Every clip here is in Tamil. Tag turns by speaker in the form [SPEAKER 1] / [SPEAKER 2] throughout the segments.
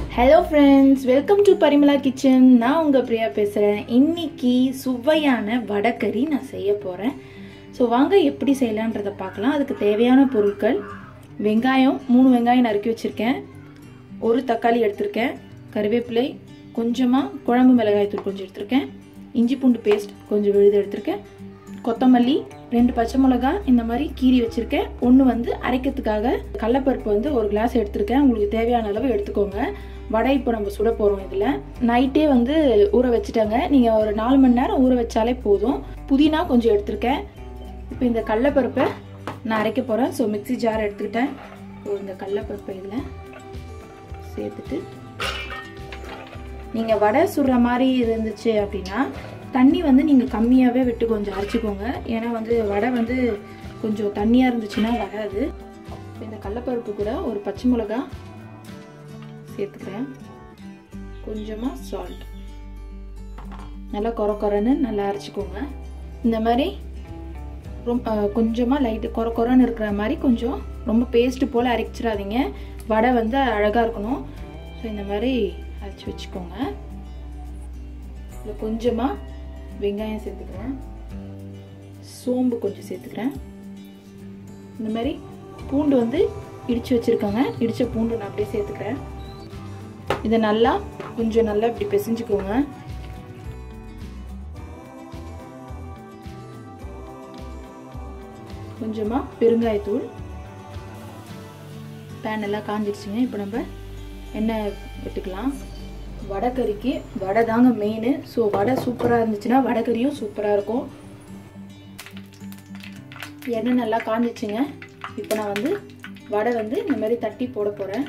[SPEAKER 1] hello friends welcome to Parimala kitchen நான் உங்கள் பிரியா பேசுகிறேன் இன்னைக்கு சுவையான வடக்கறி நான் செய்ய போகிறேன் ஸோ வாங்க எப்படி செய்யலான்றதை பார்க்கலாம் அதுக்கு தேவையான பொருட்கள் வெங்காயம் மூணு வெங்காயம் நறுக்கி வச்சுருக்கேன் ஒரு தக்காளி எடுத்திருக்கேன் கருவேப்பிலை கொஞ்சமாக குழம்பு மிளகாய் தூள் கொஞ்சம் எடுத்திருக்கேன் இஞ்சி பூண்டு பேஸ்ட் கொஞ்சம் விழுது எடுத்திருக்கேன் கொத்தமல்லி ரெண்டு பச்சை மிளகா இந்த மாதிரி கீரி வச்சிருக்கேன் ஒன்று வந்து அரைக்கிறதுக்காக கடலப்பருப்பு வந்து ஒரு கிளாஸ் எடுத்திருக்கேன் உங்களுக்கு தேவையான அளவு எடுத்துக்கோங்க வடை இப்போ நம்ம சுட போகிறோம் இதில் நைட்டே வந்து ஊற வச்சுட்டாங்க நீங்கள் ஒரு நாலு மணி நேரம் ஊற வச்சாலே போதும் புதினா கொஞ்சம் எடுத்திருக்கேன் இப்போ இந்த கடலப்பருப்பை நான் அரைக்க போகிறேன் ஸோ மிக்ஸி ஜார் எடுத்துக்கிட்டேன் ஸோ இந்த கடலப்பருப்பை இதில் சேர்த்துட்டு நீங்கள் வடை சுடுற மாதிரி இருந்துச்சு அப்படின்னா தண்ணி வந்து நீங்கள் கம்மியாகவே விட்டு கொஞ்சம் அரைச்சிக்கோங்க ஏன்னா வந்து வடை வந்து கொஞ்சம் தண்ணியாக இருந்துச்சுன்னா வராது இந்த கடலப்பருப்பு கூட ஒரு பச்சை மிளகா சேர்த்துக்கிறேன் கொஞ்சமாக சால்ட் நல்லா கொர கொரன்னு நல்லா அரைச்சிக்கோங்க இந்த மாதிரி ரொம்ப கொஞ்சமாக லைட்டு கொர கொரன்னு இருக்கிற மாதிரி கொஞ்சம் ரொம்ப பேஸ்ட்டு போல் அரைச்சிடாதீங்க வடை வந்து அழகாக இருக்கணும் ஸோ இந்த மாதிரி அரைச்சி வச்சுக்கோங்க இதில் கொஞ்சமாக வெங்காயம் சேர்த்துக்கிறேன் சோம்பு கொஞ்சம் சேர்த்துக்கிறேன் இந்த மாதிரி பூண்டு வந்து இடித்து வச்சுருக்காங்க இடித்த பூண்டு நான் அப்படியே சேர்த்துக்கிறேன் இதை நல்லா கொஞ்சம் நல்லா இப்படி பிசைஞ்சுக்கோங்க கொஞ்சமாக பெருங்காயத்தூள் பேன் எல்லாம் காஞ்சிடுச்சுங்க இப்போ நம்ம எண்ணெய் விட்டுக்கலாம் வடைக்கறிக்கு வடை தாங்க மெயின் ஸோ வடை சூப்பராக இருந்துச்சுன்னா வடைக்கறியும் சூப்பராக இருக்கும் எண்ணெய் நல்லா காஞ்சிச்சுங்க இப்போ நான் வந்து வடை வந்து இந்த மாதிரி தட்டி போட போகிறேன்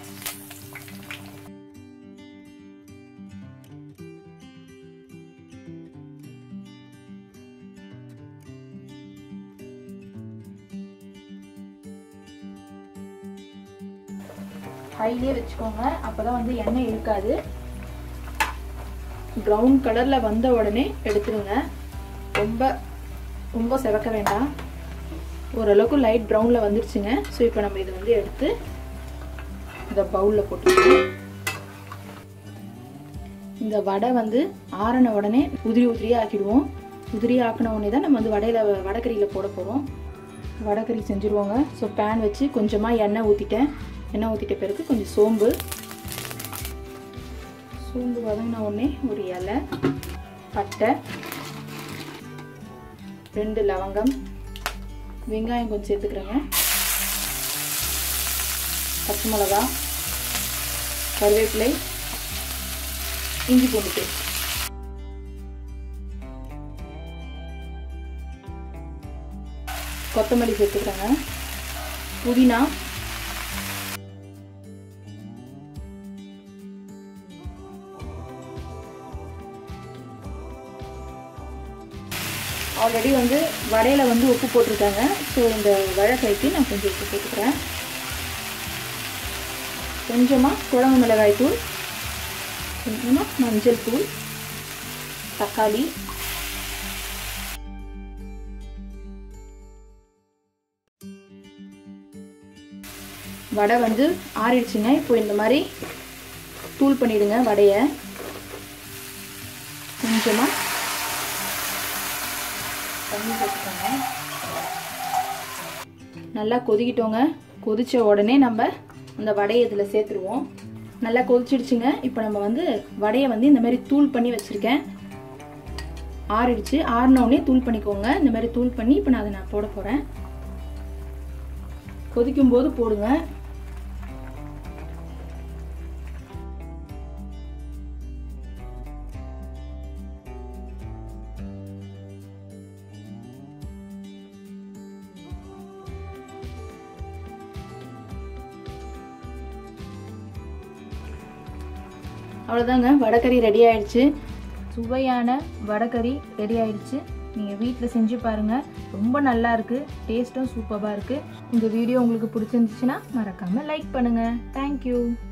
[SPEAKER 1] ஹைலியே வச்சுக்கோங்க அப்போதான் வந்து எண்ணெய் இழுக்காது ப்ரௌன் கலரில் வந்த உடனே எடுத்துருங்க ரொம்ப ரொம்ப செவக்க வேண்டாம் ஓரளவுக்கு லைட் ப்ரௌனில் வந்துருச்சுங்க ஸோ இப்போ நம்ம இதை வந்து எடுத்து இந்த பவுலில் போட்டுக்கலாம் இந்த வடை வந்து ஆறின உடனே உதிரி உதிரியாக ஆக்கிடுவோம் உதிரி ஆக்கின உடனே தான் நம்ம வந்து வடையில் வடக்கறியில் போட போகிறோம் வடக்கறி செஞ்சுருவோங்க ஸோ பேன் வச்சு கொஞ்சமாக எண்ணெய் ஊற்றிட்டேன் எண்ணெய் ஊற்றிட்ட பிறகு கொஞ்சம் சோம்பு சோம்பு வதங்கின உடனே ஒரு இலை பட்டை ரெண்டு லவங்கம் வெங்காயம் கொஞ்சம் சேர்த்துக்கிறேங்க பச்சை மிளகா கருவேப்பிலை இஞ்சி பூண்டு பேஸ்ட் கொத்தமல்லி சேர்த்துக்கிறேங்க புதினா ஆல்ரெடி வந்து வடையில் வந்து உப்பு போட்டிருக்காங்க ஸோ இந்த வழக்கைக்கு நான் கொஞ்சம் உப்பு போட்டுக்கிறேன் கொஞ்சமாக குழம்பு மிளகாய் தூள் கொஞ்சமாக மஞ்சள் தூள் தக்காளி வடை வந்து ஆறிடுச்சுங்க இப்போ இந்த மாதிரி தூள் பண்ணிவிடுங்க வடையை கொஞ்சமாக தண்ணி சேர்த்துக்கோங்க நல்லா கொதிக்கிட்டோங்க கொதித்த உடனே நம்ம அந்த வடையை இதில் சேர்த்துருவோம் நல்லா கொதிச்சிடுச்சுங்க இப்போ நம்ம வந்து வடையை வந்து இந்த மாதிரி தூள் பண்ணி வச்சுருக்கேன் ஆறிடுச்சு ஆறினோடனே தூள் பண்ணிக்கோங்க இந்த மாதிரி தூள் பண்ணி இப்போ நான் அதை நான் போட போகிறேன் கொதிக்கும் போது போடுங்க அவ்வளோதாங்க வடைக்கறி ரெடி ஆயிடுச்சு சுவையான வடைக்கறி ரெடி ஆயிடுச்சு நீங்கள் வீட்டில் செஞ்சு பாருங்கள் ரொம்ப நல்லா இருக்குது டேஸ்ட்டும் சூப்பராக இருக்குது இந்த வீடியோ உங்களுக்கு பிடிச்சிருந்துச்சுன்னா மறக்காமல் லைக் பண்ணுங்கள் தேங்க்யூ